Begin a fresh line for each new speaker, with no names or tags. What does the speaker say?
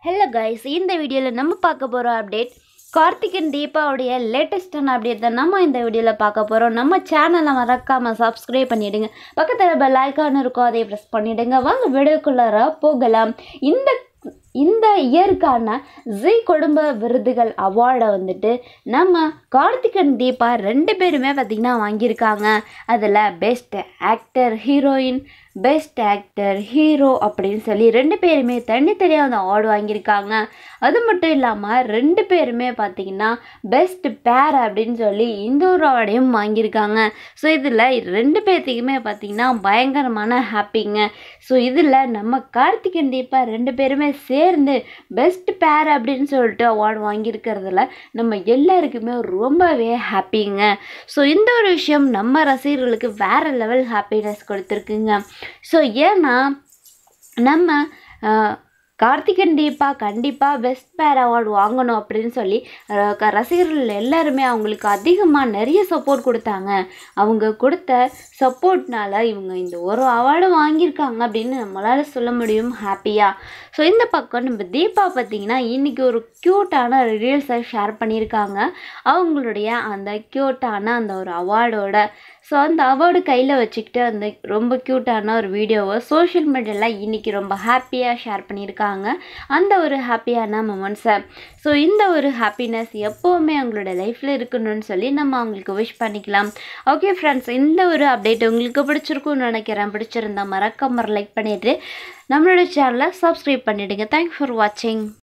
hello guys இந்த வீடியோவில் நம்ம பார்க்க போகிற அப்டேட் கார்த்திகன் தீபாவுடைய லேட்டஸ்டான அப்டேட் தான் நம்ம இந்த வீடியோவில் பார்க்க போகிறோம் நம்ம சேனலை மறக்காமல் சப்ஸ்கிரைப் பண்ணிவிடுங்க பக்கத்தில் பெல் ஐக்கான் இருக்கும் அதை ப்ரெஸ் பண்ணிவிடுங்க வாங்க வீடியோக்குள்ளார போகலாம் இந்த இந்த இயருக்கான ஜி குடும்ப விருதுகள் அவார்டை வந்துட்டு நம்ம கார்த்திகன் தீபா ரெண்டு பேருமே பார்த்திங்கன்னா வாங்கியிருக்காங்க அதில் best actor heroine best actor hero அப்படின்னு சொல்லி ரெண்டு பேருமே தனித்தனியாக அந்த அவார்டு வாங்கியிருக்காங்க அது மட்டும் இல்லாமல் ரெண்டு பேருமே பார்த்திங்கன்னா பெஸ்ட் பேர் அப்படின்னு சொல்லி இந்த ஒரு அவார்டையும் வாங்கியிருக்காங்க ஸோ இதில் ரெண்டு பேர்த்துக்குமே பார்த்திங்கன்னா பயங்கரமான ஹாப்பிங்க ஸோ இதில் நம்ம கார்த்திகன் தீபா ரெண்டு பேருமே சேர்ந்து பெஸ்ட் பேர் அப்படின்னு சொல்லிட்டு அவார்டு வாங்கியிருக்கிறதுல நம்ம எல்லாருக்குமே ரொம்பவே ஹாப்பிங்க ஸோ இந்த ஒரு விஷயம் நம்ம ரசிகர்களுக்கு வேறு லெவல் ஹாப்பினஸ் கொடுத்துருக்குங்க ஸோ ஏன்னா நம்ம ஆஹ், கார்த்திகன் தீபா கண்டிப்பாக பெஸ்ட் பேர் அவார்டு வாங்கணும் அப்படின்னு சொல்லி அஹ், க- ரசிகர்கள் எல்லாருமே அவங்களுக்கு அதிகமாக நிறைய சப்போர்ட் கொடுத்தாங்க அவங்க கொடுத்த சப்போர்ட்னால இவங்க இந்த ஒரு அவார்டு வாங்கியிருக்காங்க அப்படின்னு நம்மளால் சொல்ல முடியும் ஹாப்பியாக ஸோ இந்த பக்கம் நம்ம தீபா பார்த்தீங்கன்னா இன்றைக்கி ஒரு க்யூட்டான ரீல்ஸை ஷேர் பண்ணியிருக்காங்க அவங்களுடைய அந்த க்யூட்டான அந்த ஒரு அவார்டோட ஸோ அந்த அவார்டு கையில் வச்சுக்கிட்டு அந்த ரொம்ப க்யூட்டான ஒரு வீடியோவை சோஷியல் மீடியாவில் இன்றைக்கி ரொம்ப ஹாப்பியாக ஷேர் பண்ணியிருக்காங்க அந்த ஒரு ஹாப்பியான மூமெண்ட்ஸை ஸோ இந்த ஒரு ஹாப்பினஸ் எப்போவுமே அவங்களோட லைஃப்பில் இருக்கணும்னு சொல்லி நம்ம அவங்களுக்கு விஷ் பண்ணிக்கலாம் ஓகே ஃப்ரெண்ட்ஸ் இந்த ஒரு அப்டேட் உங்களுக்கு பிடிச்சிருக்கும்னு நினைக்கிறேன் பிடிச்சிருந்தா மறக்காம லைக் பண்ணிவிட்டு நம்மளோட சேனலை சப்ஸ்கிரைப் பண்ணிவிடுங்க தேங்க்ஸ் ஃபார் வாட்சிங்